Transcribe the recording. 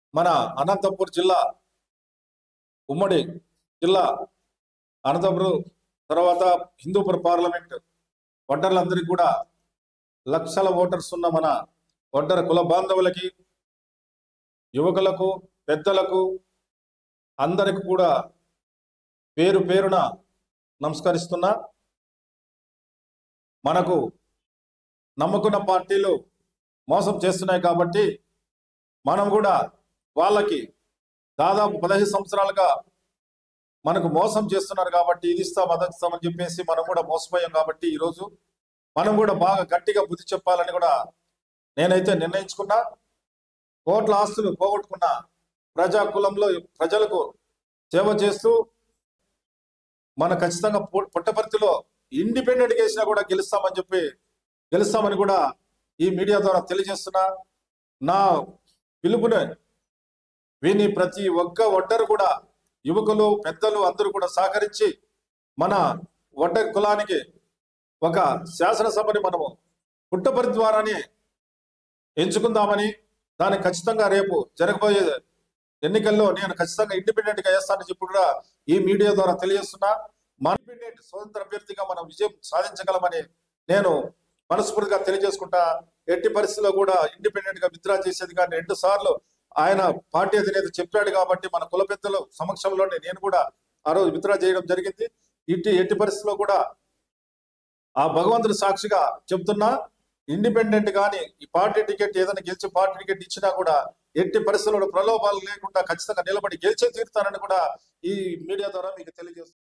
మన అనంతపూర్ జిల్లా ఉమ్మడి జిల్లా అనంతపురం తర్వాత హిందూపూర్ పార్లమెంట్ ఓటర్లందరికీ కూడా లక్షల ఓటర్స్ ఉన్న మన ఒడ్డర కుల బాంధవులకి యువకులకు పెద్దలకు అందరికి కూడా పేరు పేరున నమస్కరిస్తున్నా మనకు నమ్ముకున్న పార్టీలు మోసం చేస్తున్నాయి కాబట్టి మనం కూడా వాళ్ళకి దాదాపు పదహైదు సంవత్సరాలుగా మనకు మోసం చేస్తున్నారు కాబట్టి ఇది ఇస్తాం అది ఇస్తామని చెప్పేసి మనం కూడా మోసపోయాం కాబట్టి ఈరోజు మనం కూడా బాగా గట్టిగా బుద్ధి చెప్పాలని కూడా నేనైతే నిర్ణయించుకున్నా కోట్ల ఆస్తులు పోగొట్టుకున్న ప్రజా కులంలో ప్రజలకు సేవ చేస్తూ మన ఖచ్చితంగా పు- పుట్టపర్తిలో ఇండిపెండెంట్ చేసినా కూడా గెలుస్తామని చెప్పి గెలుస్తామని కూడా ఈ మీడియా ద్వారా తెలియజేస్తున్నా నా పిలుపుని విని ప్రతి ఒక్క ఒడ్డరు కూడా యువకులు పెద్దలు అందరూ కూడా సహకరించి మన ఒడ్డరి కులానికి ఒక శాసనసభని మనము పుట్టపర్తి ద్వారానే ఎంచుకుందామని దాన్ని ఖచ్చితంగా రేపు జరగబోయే ఎన్నికల్లో నేను ఖచ్చితంగా ఇండిపెండెంట్ గా వేస్తానని చెప్పి కూడా ఈ మీడియా ద్వారా తెలియజేస్తున్నా మన ఇండిపెండెంట్ స్వతంత్ర అభ్యర్థిగా మనం విజయం సాధించగలమని నేను మనస్ఫూర్తిగా తెలియజేసుకుంటా ఎట్టి పరిస్థితుల్లో కూడా ఇండిపెండెంట్ గా విత్డ్రా చేసేది కానీ రెండు సార్లు ఆయన పార్టీ అధినేత చెప్పాడు కాబట్టి మన కుల పెద్దల సమక్షంలోనే నేను కూడా ఆ రోజు విత్డ్రా చేయడం జరిగింది ఇట్టి ఎట్టి పరిస్థితుల్లో కూడా ఆ భగవంతుడి సాక్షిగా చెప్తున్నా ఇండిపెండెంట్ గాని ఈ పార్టీ టికెట్ ఏదైనా గెలిచి పార్టీ టికెట్ ఇచ్చినా కూడా ఎట్టి పరిస్థితుల్లో ప్రలోభాలు లేకుండా ఖచ్చితంగా నిలబడి గెలిచే తీరుతానని కూడా ఈ మీడియా ద్వారా మీకు తెలియజేస్తున్నాను